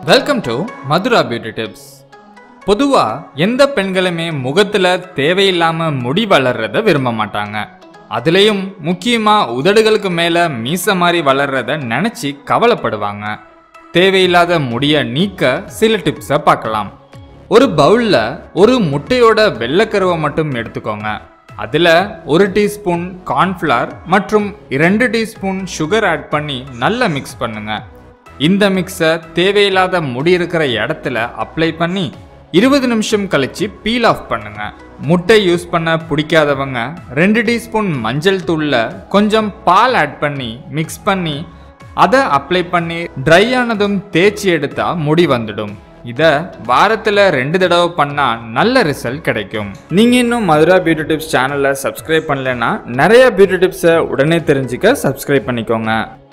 welcome to Madhura beauty tips பொதுவாக எந்த பெண்களுமே முகத்தில் தேவையில்லாம முடி வளர்றத விரும்ப மாட்டாங்க அதுலேயும் முக்கியமாக உதடுகளுக்கு மேலே மீச மாதிரி வளர்றத நினச்சி கவலைப்படுவாங்க தேவையில்லாத முடியை நீக்க சில டிப்ஸை பார்க்கலாம் ஒரு பவுலில் ஒரு முட்டையோட வெள்ளைக்கருவை மட்டும் எடுத்துக்கோங்க அதில் ஒரு டீஸ்பூன் கார்ன்ஃப்ளவர் மற்றும் இரண்டு டீஸ்பூன் சுகர் ஆட் பண்ணி நல்லா மிக்ஸ் பண்ணுங்க இந்த மிக்ஸை தேவையில்லாத முடி இருக்கிற இடத்துல அப்ளை பண்ணி இருபது நிமிஷம் கழிச்சு பீல் ஆஃப் பண்ணுங்க முட்டை யூஸ் பண்ண பிடிக்காதவங்க ரெண்டு டீஸ்பூன் மஞ்சள் தூள்ல கொஞ்சம் பால் ஆட் பண்ணி மிக்ஸ் பண்ணி அதை அப்ளை பண்ணி ட்ரை ஆனதும் தேய்ச்சி எடுத்தா முடி வந்துடும் இதை வாரத்தில் ரெண்டு தடவை பண்ணால் நல்ல ரிசல்ட் கிடைக்கும் நீங்கள் இன்னும் மதுரா பியூட்டி டிப்ஸ் சேனலை சப்ஸ்கிரைப் பண்ணலைன்னா நிறைய பியூட்டி டிப்ஸை உடனே தெரிஞ்சுக்க சப்ஸ்கிரைப் பண்ணிக்கோங்க